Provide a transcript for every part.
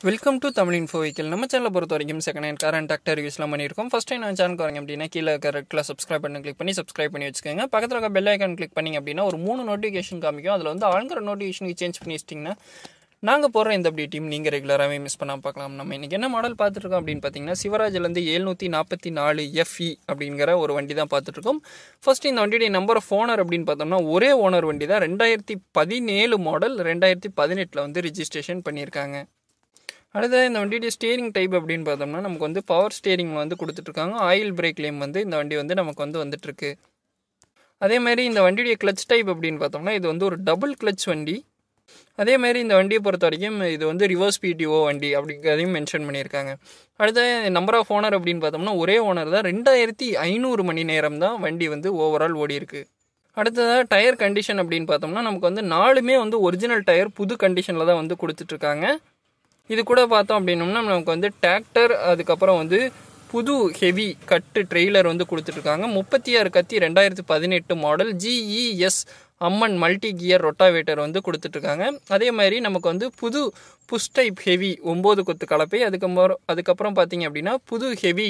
welcome to Tamil info vehicle நம்ம சேனலை பொறுத்த வரைக்கும் second hand car and doctor ரிவ்யூஸ்லாம் பண்ணியிருக்கோம் ஃபஸ்ட் டைம் நம்ம சேனல் வரீங்க அப்படின்னா கீழே இருக்க ரெட்டில் சப்ஸ்கிரைப் பண்ணி கிளிக் பண்ணி சப்ஸ்கிரைப் பண்ணி வச்சுக்கோங்க பக்கத்தில் இருக்க பெல் ஐக்கான் கிளிக் பண்ணிங்க அப்படின்னா ஒரு மூணு நோட்டிஃபிகேஷன் காமிக்கும் அதில் வந்து ஆளுங்கிற நோட்டிஃபிகேஷனுக்கு சேஞ்ச் பண்ணி வச்சிட்டிங்கன்னா நாங்கள் போடுற இந்த அப்படி டீம் நீங்கள் ரெகுலராகவே மிஸ் பண்ணாமல் பார்க்கலாம் நம்ம இன்றைக்கி என்ன மாடல் பார்த்துருக்கோம் அப்படின்னு பார்த்தீங்கன்னா சிவராஜ்லேருந்து ஏழ்நூற்றி நாற்பத்தி நாலு எஃப்இ அப்படிங்கிற ஒரு வண்டி தான் பார்த்துட்ருக்கோம் ஃபர்ஸ்ட் இந்த வண்டியுடைய நம்பர் ஆஃப் ஓனர் அப்படின்னு பார்த்தோம்னா ஒரே ஓனர் வண்டி தான் ரெண்டாயிரத்தி பதினேழு மாடல் ரெண்டாயிரத்தி பதினெட்டில் வந்து ரிஜிஸ்ட்ரேஷன் பண்ணியிருக்காங்க அடுத்தது இந்த வண்டியுடைய ஸ்டியரிங் டைப் அப்படின்னு பார்த்தோம்னா நமக்கு வந்து பவர் ஸ்டியரிங் வந்து கொடுத்துட்ருக்காங்க ஆயில் பிரேக்லேயும் வந்து இந்த வண்டி வந்து நமக்கு வந்து வந்துட்டுருக்கு அதே மாதிரி இந்த வண்டியுடைய கிளச் டைப் அப்படின்னு பார்த்தோம்னா இது வந்து ஒரு டபுள் கிளச் வண்டி அதே மாதிரி இந்த வண்டியை பொறுத்த வரைக்கும் இது வந்து ரிவர்ஸ் பிடிஓ வண்டி அப்படிங்கிறதையும் மென்ஷன் பண்ணியிருக்காங்க அடுத்த நம்பர் ஆஃப் ஓனர் அப்படின்னு பார்த்தோம்னா ஒரே ஓனர் தான் ரெண்டாயிரத்தி ஐநூறு மணி நேரம் தான் வண்டி வந்து ஓவரால் ஓடி இருக்கு அடுத்ததாக டயர் கண்டிஷன் அப்படின்னு பார்த்தோம்னா நமக்கு வந்து நாலுமே வந்து ஒரிஜினல் டயர் புது கண்டிஷனில் தான் வந்து கொடுத்துட்ருக்காங்க இது கூட பார்த்தோம் அப்படின்னோம்னா நமக்கு வந்து டிராக்டர் அதுக்கப்புறம் வந்து புது ஹெவி கட்டு ட்ரெய்லர் வந்து கொடுத்துட்ருக்காங்க முப்பத்தி ஆறு கத்தி ரெண்டாயிரத்தி பதினெட்டு model GES Amman multi gear rotavator வந்து கொடுத்துட்ருக்காங்க அதே மாதிரி நமக்கு வந்து புது புஷ் டைப் ஹெவி ஒம்பது கொத்து கலப்பை அதுக்கப்புறம் அதுக்கப்புறம் பார்த்தீங்க அப்படின்னா புது ஹெவி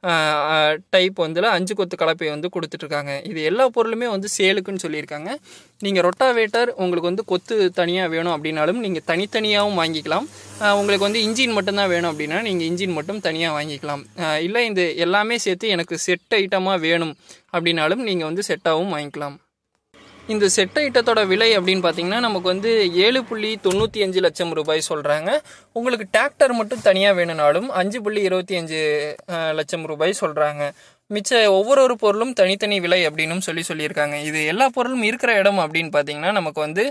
டைப் வந்து அஞ்சு கொத்து கலப்பை வந்து கொடுத்துட்ருக்காங்க இது எல்லா பொருளுமே வந்து சேலுக்குன்னு சொல்லியிருக்காங்க நீங்கள் ரொட்டாவேட்டர் உங்களுக்கு வந்து கொத்து தனியாக வேணும் அப்படின்னாலும் நீங்கள் தனித்தனியாகவும் வாங்கிக்கலாம் உங்களுக்கு வந்து இன்ஜின் மட்டும்தான் வேணும் அப்படின்னா நீங்கள் இன்ஜின் மட்டும் தனியாக வாங்கிக்கலாம் இல்லை இந்த எல்லாமே சேர்த்து எனக்கு செட் ஐட்டமாக வேணும் அப்படின்னாலும் நீங்கள் வந்து செட்டாகவும் வாங்கிக்கலாம் இந்த செட் ஐட்டத்தோட விலை அப்படின்னு பார்த்தீங்கன்னா நமக்கு வந்து ஏழு புள்ளி தொண்ணூற்றி அஞ்சு லட்சம் ரூபாய் சொல்கிறாங்க உங்களுக்கு டிராக்டர் மட்டும் தனியாக வேணும்னாலும் அஞ்சு புள்ளி இருபத்தி அஞ்சு லட்சம் ரூபாய் சொல்கிறாங்க மிச்ச ஒவ்வொரு ஒரு பொருளும் தனித்தனி விலை அப்படின்னு சொல்லி சொல்லியிருக்காங்க இது எல்லா பொருளும் இருக்கிற இடம் அப்படின்னு பார்த்தீங்கன்னா நமக்கு வந்து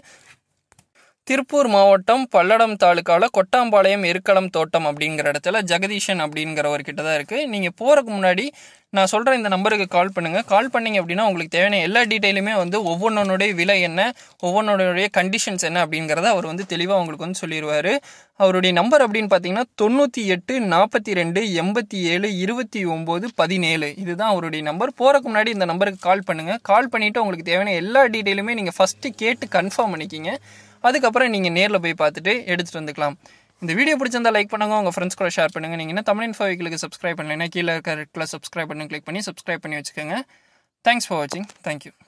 திருப்பூர் மாவட்டம் பல்லடம் தாலுக்காவில் கொட்டாம்பாளையம் எருக்களம் தோட்டம் அப்படிங்கிற இடத்துல ஜெகதீஷன் அப்படிங்கிறவர் கிட்ட தான் இருக்குது நீங்கள் போகிறதுக்கு முன்னாடி நான் சொல்கிற இந்த நம்பருக்கு கால் பண்ணுங்கள் கால் பண்ணிங்க அப்படின்னா உங்களுக்கு தேவையான எல்லா டீட்டெயிலுமே வந்து ஒவ்வொன்றோடைய விலை என்ன ஒவ்வொன்றோடைய கண்டிஷன்ஸ் என்ன அப்படிங்கிறத அவர் வந்து தெளிவாக உங்களுக்கு வந்து சொல்லிடுவார் அவருடைய நம்பர் அப்படின்னு பார்த்தீங்கன்னா தொண்ணூற்றி எட்டு நாற்பத்தி ரெண்டு எண்பத்தி ஏழு இருபத்தி ஒம்பது பதினேழு இதுதான் அவருடைய நம்பர் போகிறதுக்கு முன்னாடி இந்த நம்பருக்கு கால் பண்ணுங்கள் கால் பண்ணிவிட்டு உங்களுக்கு தேவையான எல்லா டீட்டெயிலுமே நீங்கள் ஃபஸ்ட்டு கேட்டு கன்ஃபார்ம் பண்ணிக்கிங்க அதுக்கப்புறம் நீங்கள் நேரில் போய் பார்த்துட்டு எடுத்துகிட்டு வந்துக்கலாம் இந்த வீடியோ பிடிச்சிருந்தா லைக் பண்ணுங்க உங்கள் ஃப்ரெண்ட்ஸ் கூட ஷேர் பண்ணுங்கள் நீங்கள் என்ன தமிழ் இன்ஃபோவிகளுக்கு சப்ஸ்கிரைப் பண்ணலைன்னா கீழே இருக்க ரெட்டில் சப்ஸ்கிரைப் பண்ணி கிளிக் பண்ணி சப்ஸ்கிரைப் பண்ணி வச்சுக்கோங்க தேங்க்ஸ் ஃபார் வாட்சிங் தேங்க்யூ